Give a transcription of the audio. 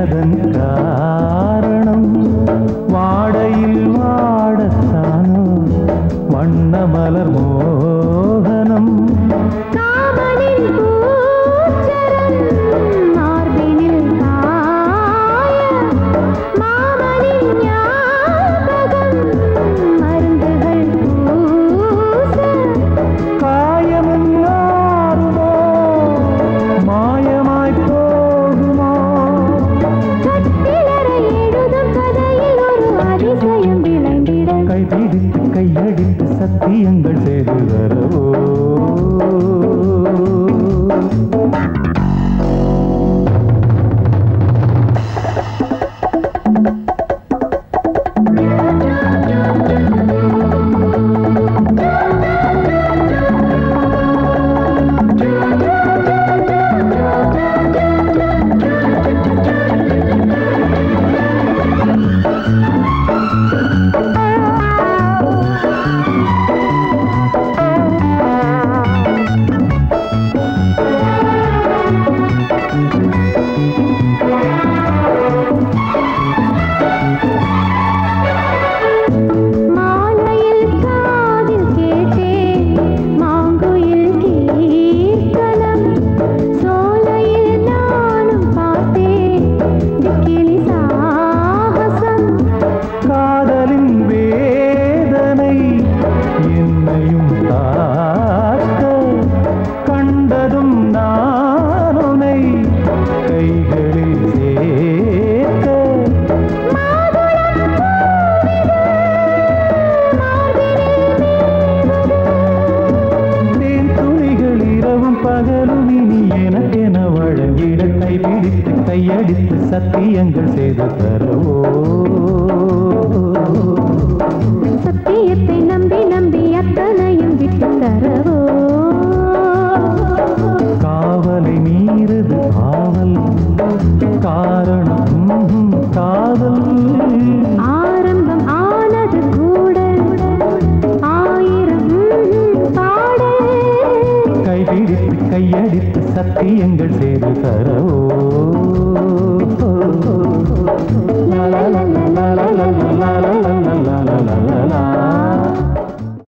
ஏனதன் காரணம் வாடையில் வாடத்தானோ வண்ண மலர் மோகனம் காமனின் பூச்சரம் மார்பினில் காய மாமனின் ஞாபகம் மருந்துகள் பூச காயமும் ஆறுமோ மாயமாய் போகுமோ கட்டிலறை எழுதும் கதையில் ஒரு அதிசயம் விளைந்திட கைபிடித்து கையடித்து சத்தியங்கள் செய்து வரவோ மாலையில் காதில் கேட்டேன் மாங்குயில் கீர்த்தனம் சோலையில் நானும் பார்த்தேன் திக்கிலி சாகசம் காதலின் வேதனை என்னையும் தாக்க கண்டதும் நானுனை கைகளில் சேர்க்க தேன் துளிகள் இரவும் பகலும் இனி எனக்கென வழங்கிட கைபிடித்து கையடித்து சத்தியங்கள் செய்து தரவோ சத்தியத்தை நம்பி நம்பி அத்தனையும் விட்டு தரவோ காவலை மீறுது காவல் காரணம் ம்ஹும், காதல் ஆரம்பம் ஆனது கூட ஆயிரம் பாடல் கைபிடித்து கையடித்து சத்தியங்கள் செய்து தரவோ